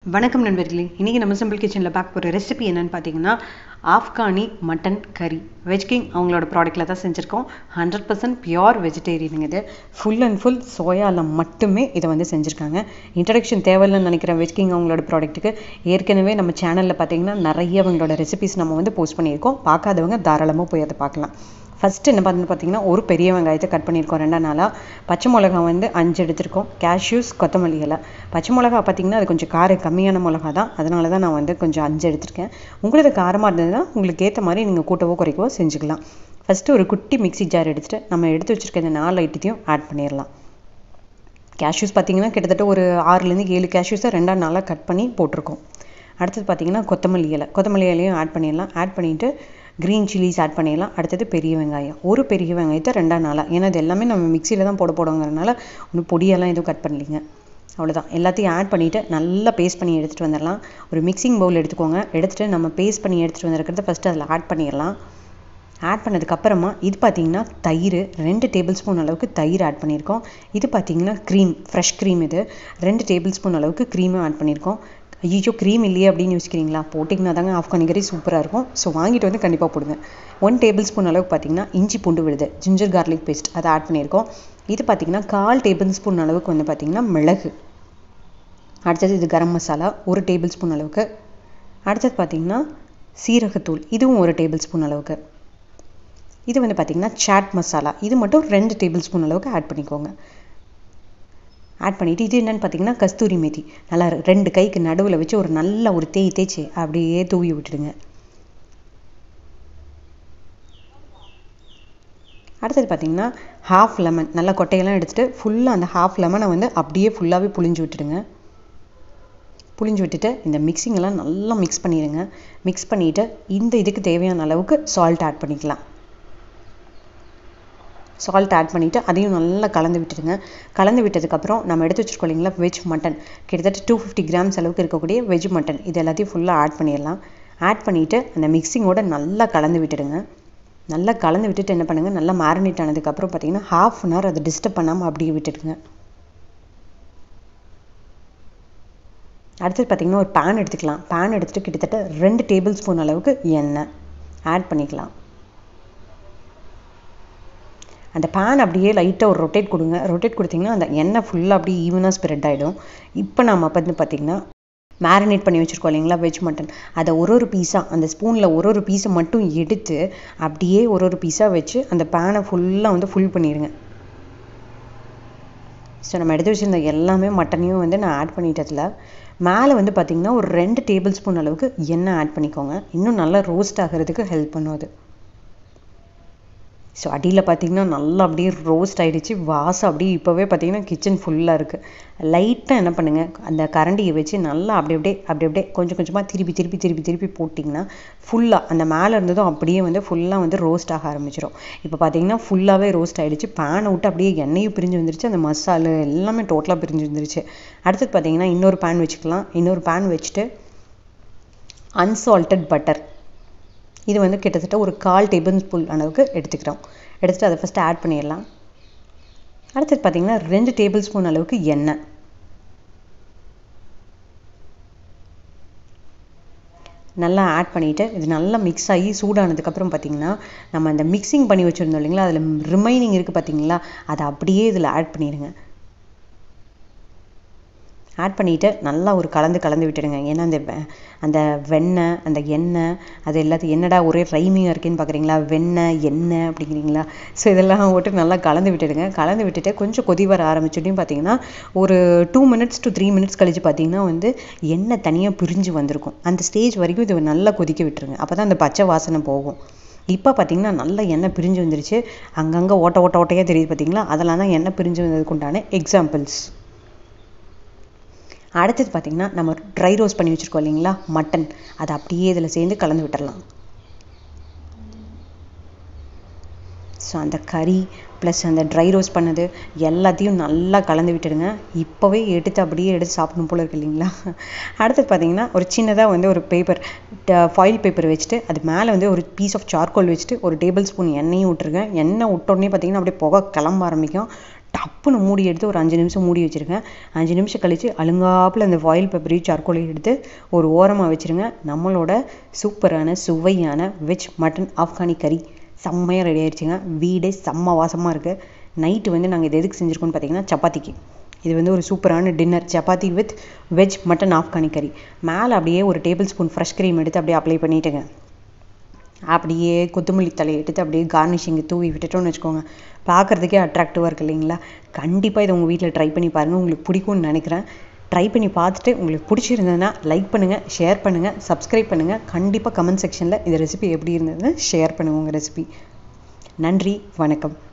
வணக்கம் நண்பர்களே இன்றைக்கி நம்ம சிம்பிள் கிச்சனில் பார்க்க போகிற ரெசிபி என்னன்னு பார்த்தீங்கன்னா Afghani mutton curry veg king அவங்களோட ப்ராடக்ட்டில் தான் செஞ்சுருக்கோம் ஹண்ட்ரட் பர்சன்ட் பியோர் வெஜிடேரியனுங்க இது ஃபுல் அண்ட் ஃபுல் சோயாவில் மட்டுமே இதை வந்து செஞ்சுருக்காங்க இன்ட்ரடக்ஷன் தேவையில்லைன்னு நினைக்கிறேன் வெஜ் கிங் அவங்களோட ப்ராடக்ட்டுக்கு ஏற்கனவே நம்ம சேனலில் பார்த்தீங்கன்னா நிறைய அவங்களோட ரெசிபிஸ் நம்ம வந்து போஸ்ட் பண்ணியிருக்கோம் பார்க்காதவங்க தாராளமாக போய் அதை பார்க்கலாம் ஃபஸ்ட்டு என்ன பண்ணு பார்த்தீங்கன்னா ஒரு பெரிய வெங்காயத்தை கட் பண்ணியிருக்கோம் ரெண்டாம் நாளாக பச்சை மிளகா வந்து அஞ்சு எடுத்திருக்கோம் கேஷ்யூஸ் கொத்தமல்லி இலை பச்சை மிளகா பார்த்தீங்கன்னா அது கொஞ்சம் காரம் கம்மியான மிளகா தான் அதனால தான் நான் வந்து கொஞ்சம் அஞ்சு எடுத்திருக்கேன் உங்களுக்கு காரமாக இருந்ததுன்னா உங்களுக்கு ஏற்ற மாதிரி நீங்கள் கூட்டவோ குறைக்கவோ செஞ்சுக்கலாம் ஃபஸ்ட்டு ஒரு குட்டி மிக்ஸி ஜார் எடுத்துகிட்டு நம்ம எடுத்து வச்சுருக்க இந்த நாலு ஐட்டத்தையும் ஆட் பண்ணிடலாம் கேஷ்யூஸ் பார்த்தீங்கன்னா கிட்டத்தட்ட ஒரு ஆறுலேருந்து ஏழு கேஷ்யூஸை ரெண்டாம் நாளாக கட் பண்ணி போட்டிருக்கோம் அடுத்தது பார்த்தீங்கன்னா கொத்தமல்லி இலை கொத்தமல்லி இலையும் ஆட் பண்ணிடலாம் ஆட் பண்ணிவிட்டு க்ரீன் சில்லிஸ் ஆட் பண்ணிடலாம் அடுத்தது பெரிய வெங்காயம் ஒரு பெரிய வெங்காயத்தை ரெண்டாம் நாளாக ஏன்னா இது எல்லாமே நம்ம மிக்சியில் தான் போட போடுங்கிறதுனால ஒன்றும் பொடியெல்லாம் எதுவும் கட் பண்ணலிங்க அவ்வளோதான் எல்லாத்தையும் ஆட் பண்ணிவிட்டு நல்லா பேஸ்ட் பண்ணி எடுத்துகிட்டு வந்துடலாம் ஒரு மிக்சிங் பவுல் எடுத்துக்கோங்க எடுத்துகிட்டு நம்ம பேஸ்ட் பண்ணி எடுத்துகிட்டு வந்திருக்கிறத ஃபஸ்ட்டு அதில் ஆட் பண்ணிடலாம் ஆட் பண்ணதுக்கப்புறமா இது பார்த்திங்கன்னா தயிர் ரெண்டு டேபிள் ஸ்பூன் அளவுக்கு தயிர் ஆட் பண்ணியிருக்கோம் இது பார்த்திங்கன்னா க்ரீம் ஃப்ரெஷ் க்ரீம் இது ரெண்டு டேபிள் ஸ்பூன் அளவுக்கு க்ரீமும் ஆட் பண்ணியிருக்கோம் ஐயோ க்ரீம் இல்லையே அப்படின்னு யோசிக்கிறீங்களா போட்டிங்கன்னா தாங்க ஆஃப்கானி கறி சூப்பராக இருக்கும் ஸோ வாங்கிட்டு வந்து கண்டிப்பாக போடுங்க ஒன் டேபிள் ஸ்பூன் அளவுக்கு பார்த்தீங்கன்னா இஞ்சி பூண்டு விழுது ஜிஞ்சர் கார்லிக் பேஸ்ட் அதை ஆட் பண்ணியிருக்கோம் இது பார்த்திங்கன்னா கால் டேபிள் ஸ்பூன் அளவுக்கு வந்து பார்த்திங்கன்னா மிளகு அடுத்தது இது கரம் மசாலா ஒரு டேபிள் ஸ்பூன் அளவுக்கு அடுத்தது பார்த்திங்கன்னா சீரகத்தூள் இதுவும் ஒரு டேபிள் ஸ்பூன் அளவுக்கு இது வந்து பார்த்திங்கன்னா சாட் மசாலா இது மட்டும் ரெண்டு டேபிள் ஸ்பூன் அளவுக்கு ஆட் பண்ணிக்கோங்க ஆட் பண்ணிவிட்டு இது என்னென்னு பார்த்தீங்கன்னா கஸ்தூரி மேத்தி நல்லா ரெண்டு கைக்கு நடுவில் வச்சு ஒரு நல்ல ஒரு தேய் தேய்ச்சி அப்படியே தூவி விட்டுடுங்க அடுத்தது பார்த்தீங்கன்னா ஹாஃப் லெமன் நல்லா கொட்டையெல்லாம் எடுத்துகிட்டு ஃபுல்லாக அந்த ஹாஃப் லெமனை வந்து அப்படியே ஃபுல்லாகவே புளிஞ்சு விட்டுடுங்க புளிஞ்சு விட்டுட்டு இந்த மிக்சிங்கெல்லாம் நல்லா மிக்ஸ் பண்ணிடுங்க மிக்ஸ் பண்ணிவிட்டு இந்த இதுக்கு தேவையான அளவுக்கு சால்ட் ஆட் பண்ணிக்கலாம் சால்ட் ஆட் பண்ணிவிட்டு அதையும் நல்லா கலந்து விட்டுடுங்க கலந்து விட்டதுக்கப்புறம் நம்ம எடுத்து வச்சுருக்கோம் இல்லைங்களா வெஜ் மட்டன் கிட்டத்தட்ட டூ ஃபிஃப்டி கிராம்ஸ் அளவுக்கு இருக்கக்கூடிய வெஜ் மட்டன் இது எல்லாத்தையும் ஃபுல்லாக ஆட் பண்ணிடலாம் ஆட் பண்ணிவிட்டு அந்த மிக்சிங்கோட நல்லா கலந்து விட்டுடுங்க நல்லா கலந்து விட்டுட்டு என்ன பண்ணுங்கள் நல்லா மேரினேட் ஆனதுக்கப்புறம் பார்த்தீங்கன்னா ஹாஃப் அன் ஹவர் அதை டிஸ்டர்ப் பண்ணாமல் அப்படியே விட்டுடுங்க அடுத்தது பார்த்திங்கன்னா ஒரு பேன் எடுத்துக்கலாம் பேன் எடுத்துகிட்டு கிட்டத்தட்ட ரெண்டு டேபிள் ஸ்பூன் அளவுக்கு எண்ணெய் ஆட் பண்ணிக்கலாம் அந்த பேன் அப்படியே லைட்டாக ஒரு ரொட்டேட் கொடுங்க ரொட்டேட் கொடுத்தீங்கன்னா அந்த எண்ணெய் ஃபுல்லாக அப்படியே ஈவனாக ஸ்ப்ரெட் ஆகிடும் இப்போ நம்ம வந்து பார்த்திங்கன்னா மேரினேட் பண்ணி வச்சுருக்கோம் இல்லைங்களா வெஜ் மட்டன் அதை ஒரு ஒரு பீஸாக அந்த ஸ்பூனில் ஒரு ஒரு பீஸை மட்டும் எடுத்து அப்படியே ஒரு ஒரு பீஸாக வச்சு அந்த பேனை ஃபுல்லாக வந்து ஃபுல் பண்ணிடுங்க ஸோ நம்ம எடுத்து வச்சுருந்த எல்லாமே மட்டனையும் வந்து நான் ஆட் பண்ணிட்டதில் மேலே வந்து பார்த்திங்கன்னா ஒரு ரெண்டு டேபிள் ஸ்பூன் அளவுக்கு எண்ணெய் ஆட் பண்ணிக்கோங்க இன்னும் நல்லா ரோஸ்ட் ஆகிறதுக்கு ஹெல்ப் பண்ணும் அது ஸோ அடியில் பார்த்தீங்கன்னா நல்லா அப்படியே ரோஸ்ட் ஆகிடுச்சு வாசம் அப்படியே இப்போவே பார்த்தீங்கன்னா கிச்சன் ஃபுல்லாக இருக்குது லைட்டாக என்ன பண்ணுங்கள் அந்த கரண்டியை வச்சு நல்லா அப்படி அப்படியே அப்படி அப்படியே கொஞ்சம் கொஞ்சமாக திருப்பி திருப்பி திருப்பி திருப்பி போட்டிங்கன்னா ஃபுல்லாக அந்த மேலே இருந்ததும் அப்படியே வந்து ஃபுல்லாக வந்து ரோஸ்ட் ஆக ஆரம்பிச்சிடும் இப்போ பார்த்தீங்கன்னா ஃபுல்லாகவே ரோஸ்ட் ஆகிடுச்சு பேனை விட்டு அப்படியே எண்ணெயும் பிரிஞ்சு வந்துருச்சு அந்த மசாலு எல்லாமே டோட்டலாக பிரிஞ்சு வந்துருச்சு அடுத்தது பார்த்தீங்கன்னா இன்னொரு பேன் வச்சுக்கலாம் இன்னொரு பேன் வச்சுட்டு அன்சால்டட் பட்டர் இது வந்து கிட்டத்தட்ட ஒரு கால் டேபிள் ஸ்பூன் அளவுக்கு எடுத்துக்கிறோம் எடுத்துகிட்டு அதை ஃபஸ்ட்டு ஆட் பண்ணிடலாம் அடுத்தது பார்த்திங்கன்னா ரெண்டு டேபிள் ஸ்பூன் அளவுக்கு எண்ணெய் நல்லா ஆட் பண்ணிவிட்டு இது நல்லா மிக்ஸ் ஆகி சூடானதுக்கப்புறம் பார்த்திங்கன்னா நம்ம அந்த மிக்சிங் பண்ணி வச்சுருந்தோம் இல்லைங்களா அதில் ரிமைனிங் இருக்குது பார்த்தீங்களா அதை அப்படியே இதில் ஆட் பண்ணிடுங்க ஆட் பண்ணிவிட்டு நல்லா ஒரு கலந்து கலந்து விட்டுடுங்க ஏன்னா அந்த அந்த வெண்ணெய் அந்த எண்ணெய் அது எல்லாத்தையும் என்னடா ஒரே ரைமிங்காக இருக்கேன்னு பார்க்குறீங்களா வெண்ணெய் எண்ணெய் அப்படிங்கிறீங்களா ஸோ இதெல்லாம் போட்டு நல்லா கலந்து விட்டுடுங்க கலந்து விட்டுட்டு கொஞ்சம் கொதி வர ஆரம்பிச்சுட்டையும் பார்த்தீங்கன்னா ஒரு two minutes to three minutes கழிச்சு பார்த்தீங்கன்னா வந்து எண்ணெய் தனியாக பிரிஞ்சு வந்திருக்கும் அந்த ஸ்டேஜ் வரைக்கும் இது நல்லா கொதிக்க விட்டுருங்க அப்போ தான் அந்த பச்சை வாசனை போகும் இப்போ பார்த்தீங்கன்னா நல்லா எண்ணெய் பிரிஞ்சு வந்துருச்சு அங்கங்கே ஓட்ட ஓட்ட ஓட்டையாக தெரியுது பார்த்தீங்களா அதெல்லாம் தான் எண்ணெய் பிரிஞ்சு வந்ததுக்கு உண்டான எக்ஸாம்பிள்ஸ் அடுத்தது பார்த்திங்கன்னா நம்ம ட்ரை ரோஸ்ட் பண்ணி வச்சுருக்கோம் இல்லைங்களா மட்டன் அதை அப்படியே இதில் சேர்ந்து கலந்து விட்டுடலாம் ஸோ அந்த கறி ப்ளஸ் அந்த ட்ரை ரோஸ்ட் பண்ணது எல்லாத்தையும் நல்லா கலந்து விட்டுடுங்க இப்போவே எடுத்து அப்படியே எடுத்து சாப்பிடணும் போல இருக்கு இல்லைங்களா அடுத்தது பார்த்தீங்கன்னா ஒரு சின்னதாக வந்து ஒரு பேப்பர் ஃபாயில் பேப்பர் வச்சுட்டு அது மேலே வந்து ஒரு பீஸ் ஆஃப் சார்கோல் வச்சுட்டு ஒரு டேபிள் ஸ்பூன் எண்ணெயும் விட்டுருங்க எண்ணெய் விட்டோடனே பார்த்தீங்கன்னா அப்படியே புகை கிளம்ப ஆரம்பிக்கும் டப்புன்னு மூடி எடுத்து ஒரு அஞ்சு நிமிஷம் மூடி வச்சுருங்க அஞ்சு நிமிஷம் கழித்து அழுங்காப்பில் அந்த ஃபாயில் பேப்பரையும் சார்கோலையும் எடுத்து ஒரு ஓரமாக வச்சுருங்க நம்மளோட சூப்பரான சுவையான வெஜ் மட்டன் ஆப்கானி கறி செம்மையாக ரெடி ஆயிடுச்சுங்க வீடே செம்ம வாசமாக இருக்குது நைட்டு வந்து நாங்கள் இது எதுக்கு செஞ்சுருக்கோம்னு பார்த்தீங்கன்னா சப்பாத்திக்கு இது வந்து ஒரு சூப்பரான dinner chapati with veg mutton Afghani curry மேலே அப்படியே ஒரு டேபிள் ஸ்பூன் ஃப்ரெஷ் க்ரீம் எடுத்து அப்படியே அப்ளை பண்ணிவிட்டுங்க அப்படியே கொத்தமல்லி தலையை எடுத்து அப்படியே கார்னிஷிங் தூவி விட்டுட்டோம்னு வச்சுக்கோங்க பார்க்குறதுக்கே அட்ராக்டிவாக இருக்குது இல்லைங்களா கண்டிப்பாக இதை உங்கள் வீட்டில் ட்ரை பண்ணி பாருங்கள் உங்களுக்கு பிடிக்கும்னு நினைக்கிறேன் ட்ரை பண்ணி பார்த்துட்டு உங்களுக்கு பிடிச்சிருந்ததுன்னா லைக் பண்ணுங்கள் ஷேர் பண்ணுங்கள் சப்ஸ்கிரைப் பண்ணுங்கள் கண்டிப்பாக கமெண்ட் செக்ஷனில் இந்த ரெசிபி எப்படி இருந்ததுன்னு ஷேர் பண்ணுங்கள் உங்கள் ரெசிபி நன்றி வணக்கம்